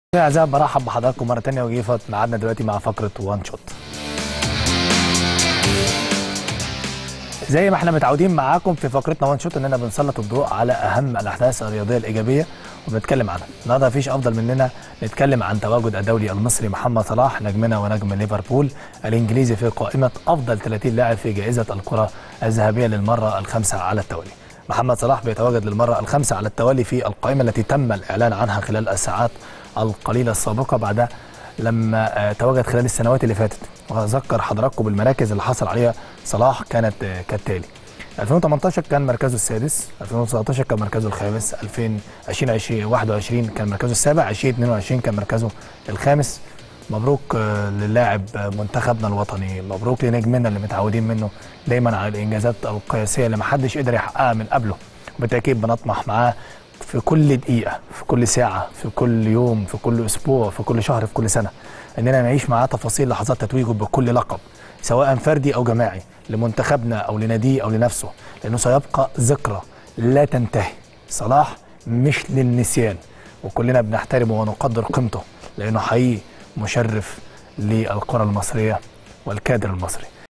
أعزائي برحب بحضراتكم مرة تانية وجيفت ميعادنا دلوقتي مع فقرة وان شوت. زي ما احنا متعودين معاكم في فقرتنا وان شوت اننا بنسلط الضوء على اهم الاحداث الرياضيه الايجابيه وبنتكلم عنها. النهارده مفيش افضل مننا نتكلم عن تواجد الدولي المصري محمد صلاح نجمنا ونجم ليفربول الانجليزي في قائمه افضل 30 لاعب في جائزه الكره الذهبيه للمره الخامسه على التوالي. محمد صلاح بيتواجد للمره الخامسه على التوالي في القائمه التي تم الاعلان عنها خلال الساعات القليله السابقه بعد لما تواجد خلال السنوات اللي فاتت واذكر حضراتكم بالمراكز اللي حصل عليها صلاح كانت كالتالي 2018 كان مركزه السادس 2019 كان مركزه الخامس 2020 21 كان مركزه السابع 2022 كان مركزه الخامس مبروك للاعب منتخبنا الوطني مبروك لنجمنا اللي متعودين منه دايما على الانجازات القياسيه اللي ما حدش قدر يحققها من قبله وبالتاكيد بنطمح معاه في كل دقيقة في كل ساعة في كل يوم في كل أسبوع في كل شهر في كل سنة إننا نعيش معاه تفاصيل لحظات تتويجه بكل لقب سواء فردي أو جماعي لمنتخبنا أو لناديه أو لنفسه لأنه سيبقى ذكرى لا تنتهي صلاح مش للنسيان وكلنا بنحترمه ونقدر قيمته لأنه حقيقي مشرف للكرة المصرية والكادر المصري